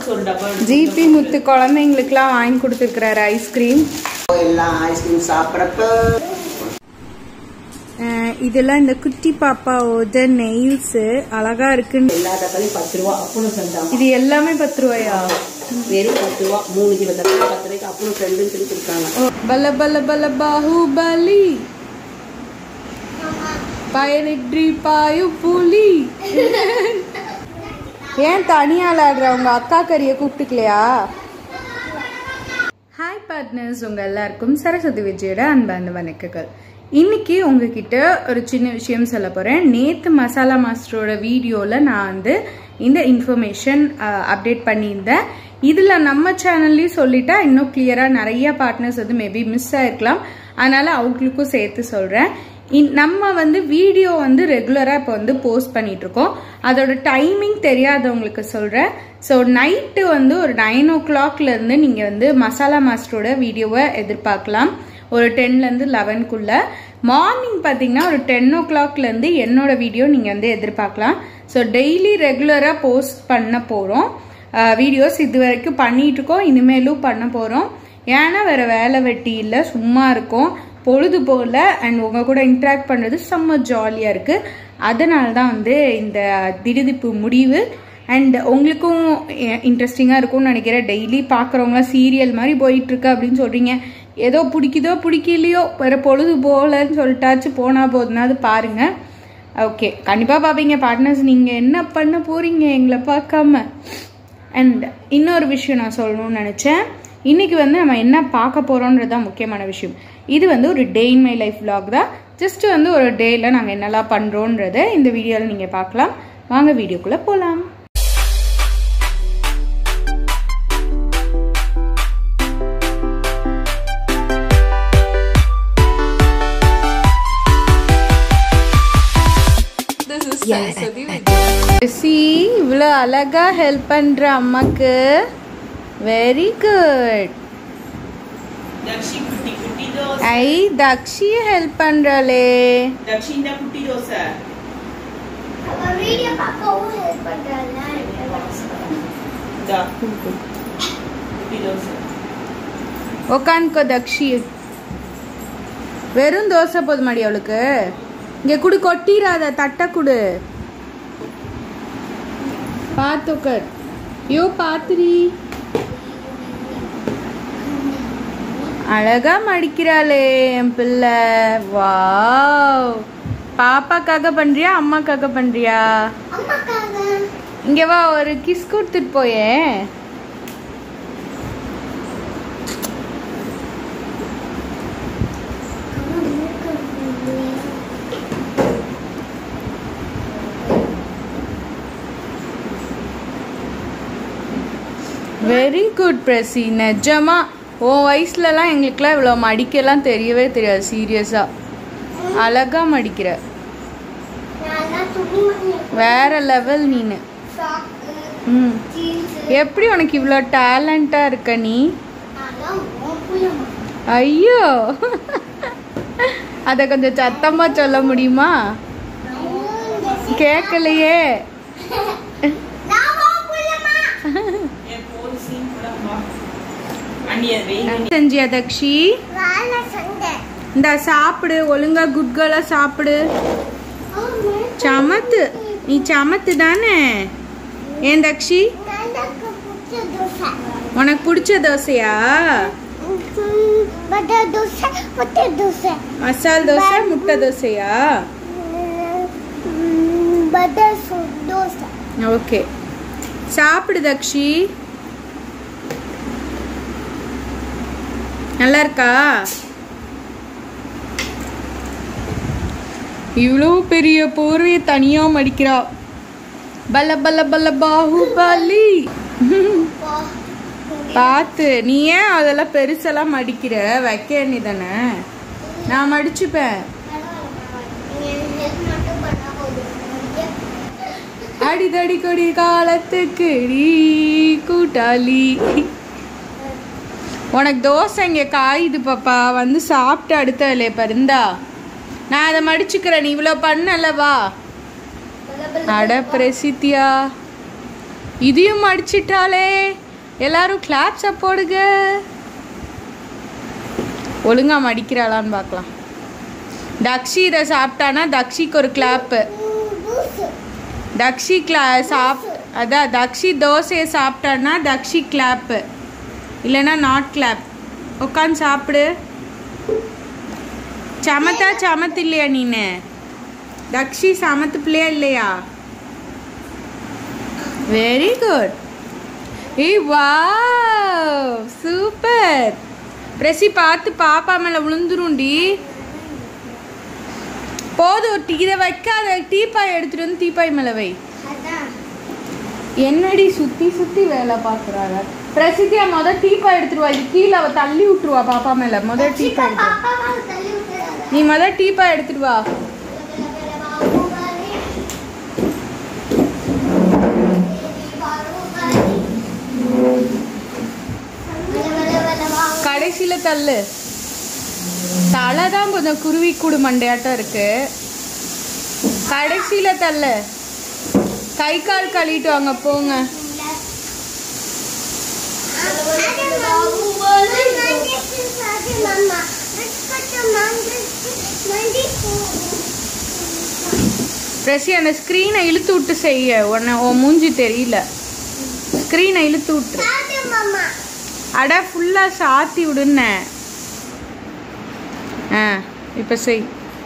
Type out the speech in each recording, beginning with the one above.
ஒரு டப்பா எடுத்து ஜிபி முத்து குழந்தைங்களுக்குலாம் வாங்கி கொடுத்துருக்கிறாரு ஐஸ்கிரீம் எல்லாம் ஐஸ்கிரீம் சாப்பிடப்ப இதெல்லாம் இந்த குட்டி பாப்பாவோட நெயில்ஸ் அழகா இருக்குன்னு எல்லா தக்காளியும் பத்து ரூபா அப்பளும் செஞ்சாங்க இது எல்லாமே பத்து ரூபாயா வெறும் பத்து ரூபா மூணு கிலோ தக்காளி பத்து ரூபாய்க்கு அப்பளும் ஃப்ரெண்டுன்னு சொல்லி கொடுத்தாங்க ஓ, பல பல பல பாகுபலி பயனின்றி பாயு புலி ஏன் தனியா விளையாடுற உங்க அக்கா கறிய கூப்பிட்டுக்கலையா ஹாய் பார்ட்னர்ஸ் உங்க எல்லாருக்கும் சரஸ்வதி விஜயோட அன்பார்ந்த வணக்கங்கள் இன்னைக்கு உங்ககிட்ட ஒரு சின்ன விஷயம் சொல்ல போறேன் நேத்து மசாலா மாஸ்டரோட வீடியோல நான் வந்து இந்த இன்ஃபர்மேஷன் அப்டேட் பண்ணியிருந்தேன் இதுல நம்ம சேனல்லையும் சொல்லிட்டா இன்னும் கிளியரா நிறைய பார்ட்னர்ஸ் வந்து மேபி மிஸ் ஆயிருக்கலாம் அதனால அவங்களுக்கும் சேர்த்து சொல்றேன் இன்- நம்ம வந்து வீடியோ வந்து ரெகுலராக இப்போ வந்து போஸ்ட் பண்ணிட்டு இருக்கோம் அதோட டைமிங் தெரியாதவங்களுக்கு சொல்கிறேன் ஸோ நைட்டு வந்து ஒரு நைன் ஓ கிளாக்லேருந்து நீங்கள் வந்து மசாலா மாஸ்டரோட வீடியோவை எதிர்பார்க்கலாம் ஒரு டென்லேருந்து லெவன்குள்ளே மார்னிங் பார்த்தீங்கன்னா ஒரு டென் ஓ கிளாக்லேருந்து என்னோட வீடியோ நீங்கள் வந்து எதிர்பார்க்கலாம் ஸோ டெய்லி ரெகுலராக போஸ்ட் பண்ண போகிறோம் வீடியோஸ் இது வரைக்கும் பண்ணிட்டு இருக்கோம் இனிமேலும் பண்ண போகிறோம் ஏன்னா வேற வேலை வெட்டி இல்லை சும்மா இருக்கோம் பொழுது போகல அண்ட் உங்க கூட இன்ட்ராக்ட் பண்ணுறது செம்ம ஜாலியாக இருக்கு அதனால தான் வந்து இந்த திடுதிப்பு முடிவு அண்ட் உங்களுக்கும் இன்ட்ரெஸ்டிங்காக இருக்கும்னு நினைக்கிறேன் டெய்லி பார்க்குறவங்களாம் சீரியல் மாதிரி போயிட்டு இருக்கு அப்படின்னு சொல்றீங்க ஏதோ பிடிக்குதோ பிடிக்கலையோ வேற பொழுது போகலன்னு சொல்லிட்டாச்சு போனா போதுனாது பாருங்க ஓகே கண்டிப்பாக பார்ப்பீங்க பார்ட்னர்ஸ் நீங்கள் என்ன பண்ண போறீங்க எங்களை பார்க்காம அண்ட் இன்னொரு விஷயம் நான் சொல்லணும்னு நினச்சேன் இன்னைக்கு வந்து நம்ம என்ன பார்க்க போகிறோன்றது தான் முக்கியமான விஷயம் இது வந்து ஒரு day in my life vlog தான் ஜஸ்ட் வந்து ஒரு டேயில் நாங்கள் என்னெல்லாம் பண்ணுறோன்றத இந்த வீடியோவில் நீங்கள் பார்க்கலாம் வாங்க வீடியோக்குள்ளே போகலாம் சி இவ்வளோ அழகா ஹெல்ப் பண்ற அம்மாக்கு வெரி குட் தக்ஷி குட்டி குட்டி தோசை ஐ தக்ஷி ஹெல்ப் பண்றாளே தக்ஷி இந்த குட்டி தோசை வீடியோ பார்க்கவும் ஹெல்ப் பண்றாங்க இந்தா குட்டி தோசை உக்காந்துக்கோ தக்ஷி வெறும் தோசை போதுமாடி அவளுக்கு இங்க குடு கொட்டிராத தட்டை குடு பார்த்து உட்கார் யோ பாத்துரி அழகா மடிக்கிறாளே என் பிள்ளை வாவ் பாப்பாக்காக பண்றியா அம்மாக்காக பண்றியா அம்மாக்காக இங்க வா ஒரு கிஸ் கொடுத்துட்டு போயே வெரி குட் பிரசி நிஜமா உன் வயசுலலாம் எங்களுக்குலாம் இவ்வளோ மடிக்கலாம் தெரியவே தெரியாது சீரியஸா அழகா மடிக்கிற நான் துணி மணி வேற லெவல் நீனு சாக்கு ம் ஜீன்ஸ் எப்படி உனக்கு இவ்வளோ டேலண்டா இருக்க நீ அதெல்லாம் உன் புள்ளமா ஐயோ அத கொஞ்சம் சத்தமா சொல்ல முடியுமா கேட்கலையே நான் உன் புள்ளமா என் போல் சீன் கூட வா அண்ணி அது வெயில் செஞ்சியா தக்ஷி வேலை சண்டை இந்த சாப்பிடு ஒழுங்கா குட் கேர்லா சாப்பிடு சமத்து நீ சமத்து தானே ஏன் தக்ஷி எனக்கு பிடிச்ச தோசை உனக்கு பிடிச்ச தோசையா பட்டர் தோசை முட்டை தோசை மசால் தோசை முட்டை தோசையா பட்டர் தோசை ஓகே சாப்பிடு தக்ஷி நல்லா இருக்கா இவ்வளோ பெரிய போர்வைய தனியா மடிக்கிறா பல பல பல பாகுபலி பார்த்து நீ ஏன் அதெல்லாம் பெருசெல்லாம் மடிக்கிற வைக்க வேண்டி தானே நான் மடிச்சுப்பேன் மட்டும் பண்ணா போதும் அடிதடி கொடி காலத்துக்கு நீ கூட்டாளி உனக்கு தோசை இங்க காயுது பாப்பா வந்து சாப்பிட்டு அடுத்த வேலையை பருந்தா நான் அதை மடிச்சுக்கிறேன் நீ இவ்வளோ பண்ணல வா அட பிரசித்தியா இதையும் அடிச்சிட்டாலே எல்லாரும் கிளாப்ஸை போடுங்க ஒழுங்கா மடிக்கிறாளான்னு பார்க்கலாம் தக்ஷி இதை சாப்பிட்டானா தக்ஷிக்கு ஒரு கிளாப்பு தூசு தக்ஷி கிளா சாப் அதான் தக்ஷி தோசையை சாப்பிட்டான்னா தக்ஷி கிளாப்பு இல்லைன்னா நாட் கிளாப் உட்காந்து சாப்பிடு சமத்தா சமத்து இல்லையா நீனு தக்ஷி சமத்து பிள்ளையா இல்லையா வெரி குட் ஏய் வா சூப்பர் பிரசி பார்த்து பாப்பா மேலே விழுந்துரும்டி போதும் ஒரு டீ- இதை வைக்காத டீப்பாய் எடுத்துட்டு வந்து டீப்பாய் மேலே வை அதான் என்னடி சுத்தி சுத்தி வேலை பார்க்குறாங்க பிரசித்தியா முத டீப்பாய் எடுத்துருவா இது கீழே அவ தள்ளி விட்டுருவா பாப்பா மேல முத டீப்பாய் எடுத்து பாப்பா மேல தள்ளி விட்டுறாத நீ முத டீப்பாய் எடுத்துட்டு வா கடைசியில தள்ளு தலை தான் கொஞ்சம் குருவி கூடு மண்டையாட்டம் இருக்கு கடைசியில தள்ளு கை கால் கழுவிட்டு வாங்க போங்க பிரசி அந்த ஸ்க்ரீனை இழுத்து விட்டு செய்ய உன்னை உன் மூஞ்சி தெரியல ஸ்க்ரீனை இழுத்து விட்டு அட ஃபுல்லாக சாத்தி விடுன்ன ஆ இப்போ செய்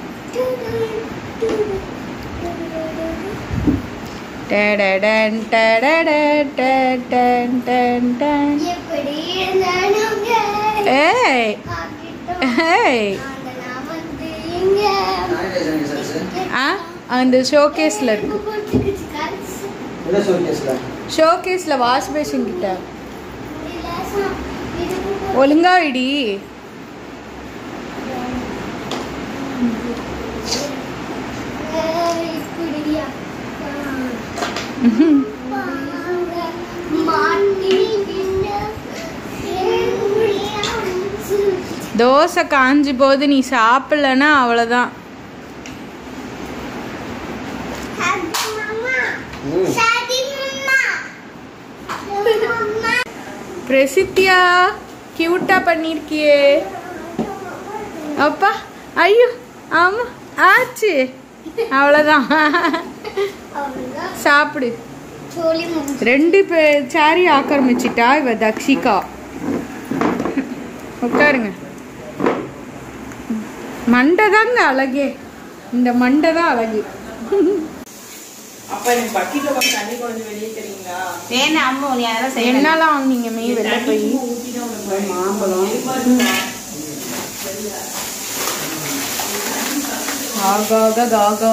டடடன் டடடன் டடன் டன் டன். எப்படி இருந்தானுங்க ஏய் ஏய் வந்து இங்க ஆ அந்த ஷோகேஸில் இருக்கு போட்டுக்கிச்சு கரைச்சு என்ன ஷோகேஸ்ல ஷோகேஸில் வாஷ் பேஷன் கிட்ட லேசா இதுக்கு ஒழுங்கா இடி இப்படியா மாட்டீங்க தோசை காஞ்சி போது நீ சாப்பிடலன்னா அவ்வளோதான் ம் பிரசித்தியா கியூட்டா பண்ணிருக்கியே அப்பா ஐயோ ஆமா ஆச்சு அவ்வளோதான் சாப்பிடு சோழி முடிஞ்சு ரெண்டு பேர் சாரி ஆக்கிரமிச்சிட்டா இவ தக்ஷிகா உட்காருங்க மண்டை தாங்க அழகே இந்த மண்டை தான் அழகு அப்ப எனக்கு பக்கெட்ல வந்து தண்ணி கொஞ்சம் வெளியே தெரியுங்களா வேணா அம்மா நீ அதெல்லாம் செய்யணும் என்னெல்லாம் வாங்குனீங்க மே வெளில போய் ஊத்திதான் உனக்கு மாம்பழம் ஆகாக காகா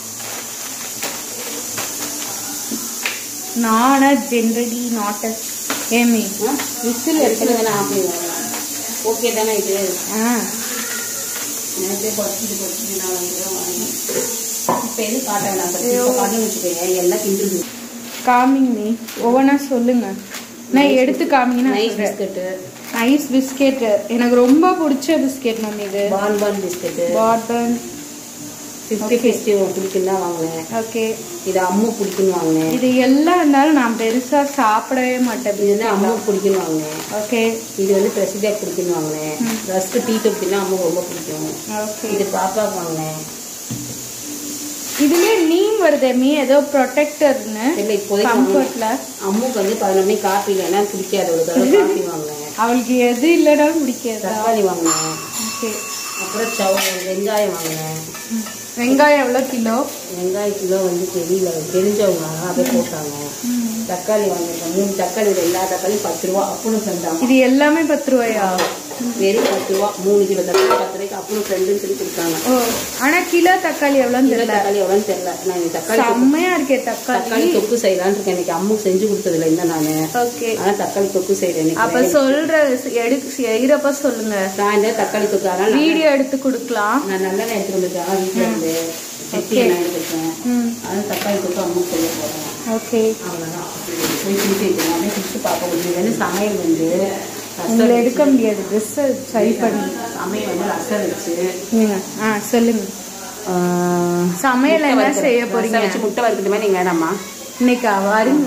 நான ஜென்ரலி நாட் ஏமி விசில் எத்தனை தானே ஆஃப் ஓகே தானே இது ஆ எனக்கே குறைச்சிட்டு குறைச்சிட்டு நான் வந்து தான் வாங்கினேன் இப்போ எது காட்ட வேணாம் பத்தி இப்போ காட்டணும் வச்சுக்கோங்க எல்லாம் கிண்டுது காமிங் மீ ஒவ்வொன்றா சொல்லுங்க நான் எடுத்து காமிங்கன்னா நைஸ் பிஸ்கட்டு ஐஸ் பிஸ்கெட் எனக்கு ரொம்ப பிடிச்ச பிஸ்கெட் மேம் இது பான் பான் பிஸ்கட்டு பாட்டன் ஃபிஃப்டி ஃபிஃப்டி பிடிக்குன்னு தான் வாங்கினேன் ஓகே இது அம்மு பிடிக்குன்னு வாங்கினேன் இது எல்லாம் இருந்தாலும் நான் பெருசா சாப்பிடவே மாட்டேன் இது வந்து அம்மு பிடிக்குன்னு வாங்கினேன் ஓகே இது வந்து பிரசித்தியா பிடிக்குன்னு வாங்கினேன் ரஸ்க்கு டீ கப்னா அம்முக்கு ரொம்ப பிடிக்கும் ஓகே இது பாப்பாவுக்கு வாங்கினேன் இதுலயே நீம் வருதே மீ ஏதோ ப்ரொடெக்டர்னு இல்லை இப்போதைக்கு கம்ஃபர்ட்ல வாங்கினேன். அம்முக்கு வந்து பதினொரு மணி காப்பி இல்லைன்னா பிடிக்காது ஒரு தடவை காப்பி வாங்கினேன் அவளுக்கு எது இல்லைனாலும் பிடிக்காதா தக்காளி வாங்கினேன் ஓகே அப்புறம் சவ வெங்காயம் வாங்கினேன் வெங்காயம் எவ்வளோ கிலோ வெங்காயம் கிலோ வந்து தெரியல தெரிஞ்சவங்க அப்படியே போட்டாங்க தக்காளி வாங்கியிருக்கேன் மூணு தக்காளி ஒரு எல்லா தக்காளியும் பத்து ரூபா அப்படின்னு சொல்லிட்டாங்க இது எல்லாமே பத்து ரூபாயா வெறும் பத்து ரூபா மூணு கிலோ தக்காளி பத்து ரூபாய்க்கு அப்படின்னு ஃப்ரெண்டுன்னு சொல்லி கொடுத்தாங்க ஓ ஆனா கிலோ தக்காளி எவ்வளோன்னு கிலோ தெரியல தக்காளி எவ்வளோன்னு தெரியல நான் இந்த தக்காளி தொக்கு- செம்மையா இருக்கே தக்காளி தக்காளி தொக்கு செய்யலான்னு இருக்கேன் இன்னைக்கு அம்முக்கு செஞ்சு கொடுத்ததுல இருந்தா நானு ஓகே ஆனா தக்காளி தொக்கு செய்யறேன் அப்ப சொல்ற எடு செய்யறப்ப சொல்லுங்க சாயந்தரம் தக்காளி தொக்கு அதனால நான் வீடியோ எடுத்து கொடுக்கலாம் நான் நல்லெண்ணெய் எடுத்துட்டு வந்துருக்கேன் வீட்டுல இருந்து செட்டி எண்ணெய் எடுத்துருக்கேன் ம் அதான் தக்காளி தொக்கு அம்முக்கு செய்ய போறேன் ஓகே அவ்வளோதான் போய் குளிச்சு வைக்கணும் அப்படியே குளிச்சு பார்க்க முடியும் வந்து சமையல் வந்து உங்களை ரசம் எடுக்க முடியாது ட்ரெஸ் சரி பண்ணி சமையல் வந்து ரசம் வச்சு நீங்க ஆ சொல்லுங்க சமையல் முட்டை என்ன வறுத்து- செய்ய ரசம் போறீங்க வச்சு முட்டை வறுக்கிட்ட மாதிரி நீங்க வேணாமா இன்னைக்கா வருங்க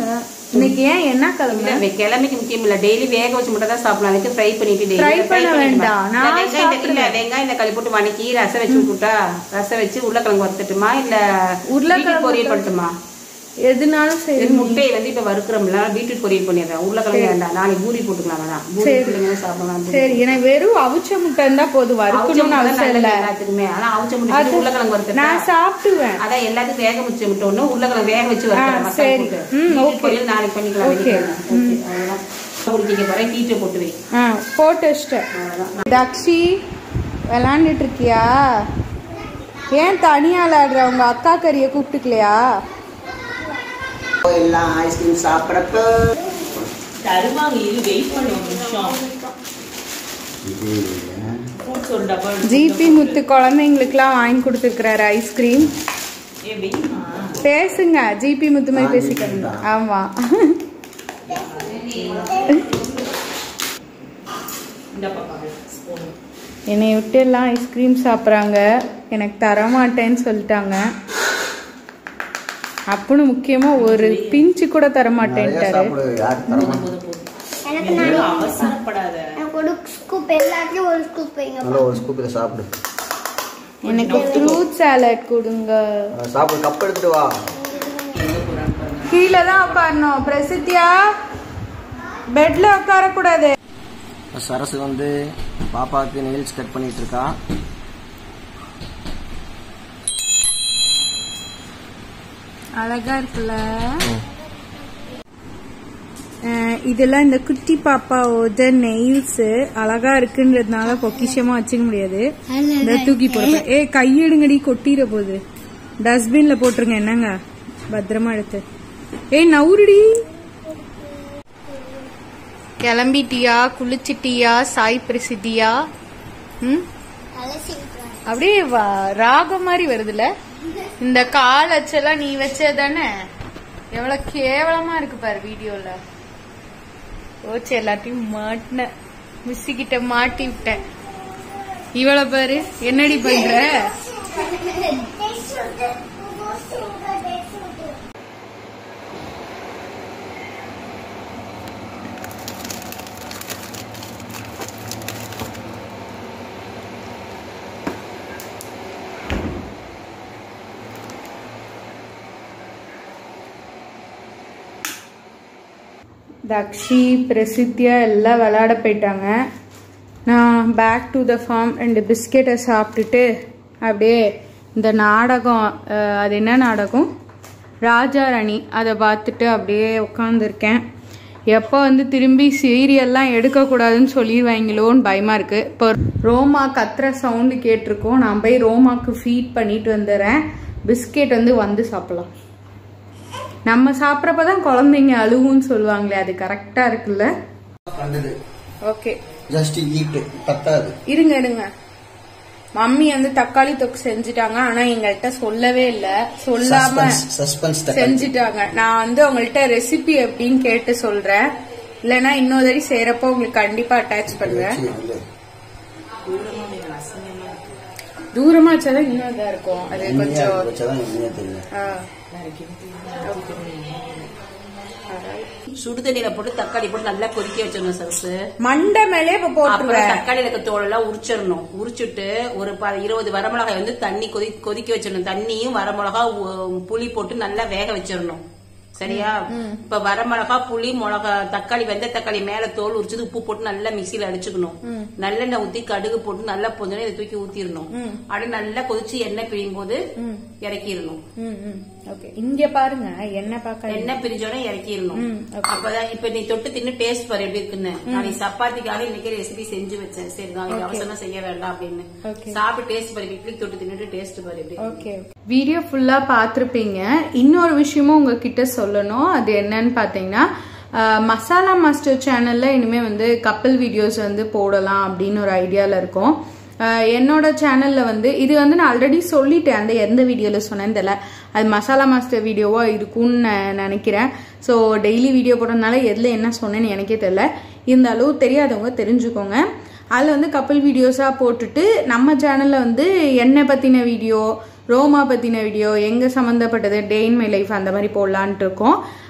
இன்னைக்கு ஏன் என்ன கிழமை இல்ல, வே- கிழமைக்கு முக்கியம் இல்ல டெய்லி வேக வச்சு மட்டும் தான் சாப்பிடலாம் அதுக்கு ஃப்ரை பண்ணிட்டு daily Fry fry பண்ண பண்ணிட்டு வேண்டாம். வா. நான் இல்ல, வெங்காயம் தக்காளி- இல்ல வெங்காயம் தக்காளி போட்டு வணக்கி ரசம் வச்சு விட்டுட்டா ரசம் வச்சு உருளைக்கிழங்கு வறுத்துட்டுமா இல்ல உருளைக்கிழங்கு பீட்ரூட் பொரியல் பண்ணட்டுமா எதுனாலும் சரி இது முட்டையை வந்து இப்ப வறுக்கிறோம்ல பீட்ரூட் பொரியல் பண்ணிடுறேன் உருளைக்கிழங்கு வேண்டாம் நாளைக்கு பூரி போட்டுக்கலாம் வேணாம் பூரி சரி. பிள்ளைங்க சாப்பிடலாம் பூரி. சரி எனக்கு வெறும் அவிச்ச முட்டை இருந்தா போதும் அவிச்ச வறுக்கணும்னு முட்டை அவசியம் நல்லது இல்ல எல்லாத்துக்குமே ஆனா அவிச்ச முட்டை அது உருளைக்கிழங்கு வறுத்துட்டா நான் சாப்பிட்டுவேன் அதான் எல்லாத்துக்கும் வேக வச்சு முட்டை ஒண்ணு உருளைக்கிழங்கு வேக வச்சு ஆ, வறுக்கிறேன் மசாலா சரி. போட்டு ம், பீட்ரூட் okay. பொரியல் நாளைக்கு பண்ணிக்கலாம் Okay. வெள்ளிக்கிழமை. Okay, அவ்வளவுதான் குடிக்க போறேன் ஹீட்டை போட்டு வை ஆ போட்டு வச்சிட்டேன் அவ்வளவுதான் தக்ஷி விளாண்டுட்டு இருக்கியா ஏன் தனியா விளையாடுற உங்க அக்கா கறிய கூப்பிட்டுக்கலையா எல்லாம் ஐஸ்கிரீம் சாப்பிட்றப்ப தருவாங்க இரு வெயிட் பண்ணு ஒரு நிமிஷம் ஃப்ரூட்ஸ் ஒரு டப்பா எடுத்து ஜிபி முத்து குழந்தைங்களுக்குலாம் வாங்கி கொடுத்துருக்கிறாரு ஐஸ்கிரீம் ஏ வெயிமா பேசுங்க ஜிபி முத்து மாதிரி பேசிக்கணும் ஆமா இந்த பாப்பா ஸ்பூன் என்னை விட்டு எல்லாம் ஐஸ்கிரீம் சாப்பிட்றாங்க எனக்கு தர மாட்டேன்னு சொல்லிட்டாங்க அப்புன்னு முக்கியமா ஒரு பிஞ்சு கூட தர நிறைய மாட்டேன்ட்டாரு சாப்பிடு யாருக்கு தர மாட்டேன் போதும் போதும் எனக்கு இவ்வளவு நான் அவசரப்படாத எனக்கு ஒரு ஸ்கூப் எல்லாத்தையும் ஒரு ஸ்கூப் வைங்க நல்லா ஒரு ஸ்கூப் இதை சாப்பிடு எனக்கு ஃப்ரூட் சாலட் கொடுங்க அஹ் சாப்பிடு கப் எடுத்துட்டு வா எங்க போறான்னு பாருங்க கீழே தான் உட்காரணும் பிரசித்தியா பெட்ல உட்காரக்கூடாது சரசு வந்து பாப்பாவுக்கு நெயில்ஸ் கட் பண்ணிட்டு இருக்கா அழகா இருக்குல்ல அஹ் இதெல்லாம் இந்த குட்டி பாப்பாவோட நெயில்ஸ் அழகா இருக்குன்றதுனால பொக்கிஷமா வச்சுக்க முடியாது இந்த தூக்கி போடுறேன் ஏ கையெடுங்கடி கொட்டிட போகுது டஸ்ட்பின்ல போட்டுருங்க என்னங்க பத்திரமா எடுத்து ஏய் நவுருடி கிளம்பிட்டியா குளிச்சிட்டியா சாய் பிரசித்தியா ம் அப்படியே வா- ராகம் மாதிரி வருதுல இந்த கால் அச்செல்லாம் நீ வச்சதானே எவ்வளவு கேவலமா இருக்கு பாரு வீடியோல ஓச்சு எல்லாத்தையும் மாட்டின மிஸ்ஸி கிட்ட மாட்டி விட்டேன் இவள பாரு என்னடி பண்ற தக்ஷி பிரசித்தியா எல்லாம் விளையாட போயிட்டாங்க நான் பேக் டு த ஃபார்ம் ரெண்டு பிஸ்கெட்டை சாப்பிட்டுட்டு அப்படியே இந்த நாடகம் அஹ், அது என்ன நாடகம் ராஜா ராணி அதை பார்த்துட்டு அப்படியே உட்காந்துருக்கேன் எப்போ வந்து திரும்பி சீரியல்லாம் எடுக்கக்கூடாதுன்னு சொல்லிடுவாங்களோன்னு பயமாக இருக்குது இப்போ ரோமா கத்துற சவுண்டு கேட்டிருக்கோம் நான் போய் ரோமாக்கு ஃபீட் பண்ணிட்டு வந்துடுறேன் பிஸ்கெட் வந்து வந்து சாப்பிடலாம் நம்ம சாப்பிட்றப்ப தான் குழந்தைங்க அழுவுன்னு சொல்லுவாங்களே அது கரெக்டாக இருக்குல்ல வந்தது ஓகே ஜஸ்ட் ஈட்டு பத்தாது இருங்க இருங்க மம்மி வந்து தக்காளி தொக்கு செஞ்சுட்டாங்க ஆனா எங்கள்கிட்ட சொல்லவே இல்ல சொல்லாம சஸ்பென்ஸ் சஸ்பென்ஸ் தக்காளி செஞ்சுட்டாங்க நான் வந்து உங்கள்கிட்ட ரெசிபி எப்படின்னு கேட்டு சொல்றேன் இல்லைன்னா இன்னொரு தடவை செய்யறப்போ உங்களுக்கு கண்டிப்பா அட்டாச் பண்ணுவேன் சரி, இல்ல. தூரமா வச்சாதான் இன்னும் இதா இருக்கும் அது இனிமையா கொஞ்சம் வச்சாதான் இனிமையா தெரியும் ஆ. சுடு தண்ணியில போட்டு தக்காளி போட்டு நல்லா கொதிக்க வச்சிடணும் சரசு மண்டை மேலே இப்ப அப்புறம் போட்டுருவேன் தக்காளியில இருக்க தோலெல்லாம் உரிச்சிடணும் உரிச்சிட்டு ஒரு ப- இருபது வரமிளகாய் வந்து தண்ணி கொதி கொதிக்க வச்சிடணும் தண்ணியும் வரமிளகா உ- புளி போட்டு நல்லா வேக வச்சிடணும் சரியா இப்ப வரமிளகா புளி மிளகா தக்காளி வெந்த தக்காளி மேல தோல் உரிச்சது உப்பு போட்டு நல்லா மிக்சியில அடிச்சுக்கணும் நல்லெண்ணெய் ஊத்தி கடுகு போட்டு நல்லா பொஞ்சனே இதை தூக்கி ஊத்திடணும் அப்படியே நல்லா கொதிச்சு எண்ணெய் பிரியும் போது இறக்கிடணும் ஓகே இங்க பாருங்க என்ன பார்க்க எண்ணெய் பிரிஞ்சோட இறக்கிடணும் ம், okay. அப்பதான் இப்ப நீ தொட்டு தின்னு டேஸ்ட் பாரு எப்படி இருக்குன்னு நாளைக்கு சப்பாத்திக்காக இன்னைக்கு ரெசிபி செஞ்சு வச்சேன் சரி நாளைக்கு அவசரம் செய்ய வேண்டாம் அப்படின்னு Okay. சாப்பிட்டு டேஸ்ட் பாரு இட்லி தொட்டு தின்னுட்டு டேஸ்ட் பாரு எப்படி ஓகே வீடியோ ஃபுல்லாக பார்த்துருப்பீங்க இன்னொரு விஷயமும் உங்ககிட்ட சொல்லணும் அது என்னன்னு பார்த்தீங்கன்னா அஹ், மசாலா மாஸ்டர் சேனலில் இனிமேல் வந்து கப்பல் வீடியோஸ் வந்து போடலாம் அப்படின்னு ஒரு ஐடியாவில் இருக்கோம் அஹ், என்னோட சேனலில் வந்து இது வந்து நான் ஆல்ரெடி சொல்லிட்டேன் அந்த எந்த வீடியோவில் சொன்னேன்னு தெரியல அது மசாலா மாஸ்டர் வீடியோவாக இருக்கும்னு நான் நினைக்கிறேன் ஸோ டெய்லி வீடியோ போடுறதுனால எதில் என்ன சொன்னேன்னு எனக்கே தெரியல இருந்தாலும் தெரியாதவங்க தெரிஞ்சுக்கோங்க அதில் வந்து கப்பல் வீடியோஸாக போட்டுட்டு நம்ம சேனலில் வந்து என்னை பற்றின வீடியோ ரோமா பற்றின வீடியோ எங்கே சம்மந்தப்பட்டது டே இன் மை லைஃப் அந்த மாதிரி போடலான்ட்டு இருக்கோம்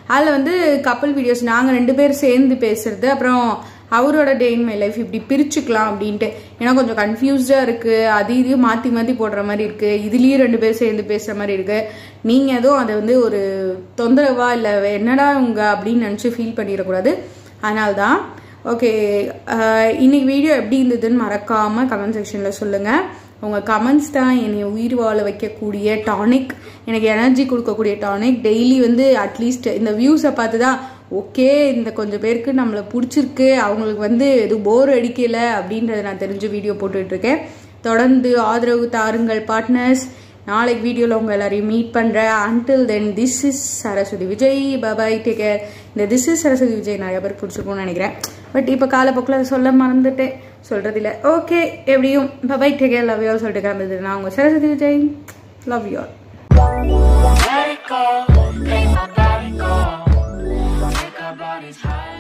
அதில் வந்து கப்பல் வீடியோஸ் நாங்கள் ரெண்டு பேர் சேர்ந்து பேசுறது அப்புறம் அவரோட டே இன் மை லைஃப் இப்படி பிரிச்சுக்கலாம் அப்படின்ட்டு ஏன்னா கொஞ்சம் கன்ஃபியூஸ்டாக இருக்குது அது இதையும் மாற்றி மாற்றி போடுற மாதிரி இருக்குது இதுலேயும் ரெண்டு பேர் சேர்ந்து பேசுகிற மாதிரி இருக்குது நீங்கள் எதுவும் அதை வந்து ஒரு தொந்தரவா இல்லை என்னடா உங்க அப்படின்னு நினச்சி ஃபீல் பண்ணிடக்கூடாது அதனால தான் ஓகே இன்னைக்கு வீடியோ எப்படி இருந்ததுன்னு மறக்காமல் கமெண்ட் செக்ஷனில் சொல்லுங்கள் உங்கள் கமெண்ட்ஸ் தான் என்னை உயிர் வாழ வைக்கக்கூடிய டானிக் எனக்கு எனர்ஜி கொடுக்கக்கூடிய டானிக் டெய்லி வந்து அட்லீஸ்ட் இந்த வியூஸை பார்த்து தான் ஓகே இந்த கொஞ்சம் பேருக்கு நம்மளை பிடிச்சிருக்கு அவங்களுக்கு வந்து எதுவும் போர் அடிக்கலை அப்படின்றத நான் தெரிஞ்சு வீடியோ போட்டுட்ருக்கேன் தொடர்ந்து ஆதரவு தாருங்கள் பார்ட்னர்ஸ் நாளைக்கு வீடியோவில் உங்கள் எல்லாரையும் மீட் பண்ணுறேன் until then this is Saraswathi Vijay bye bye take care இந்த திஸ் இஸ் சரஸ்வதி விஜய் நிறைய பேர் பிடிச்சிருக்கும்னு நினைக்கிறேன் பட் இப்போ காலப்போக்கில் அதை சொல்ல மறந்துட்டேன் சொல்கிறது இல்லை ஓகே எப்படியும் bye bye take care love you சொல்லிட்டு கிளம்புது நான் உங்கள் Saraswathi Vijay love you all Let it go, make my body go. Take our bodies high.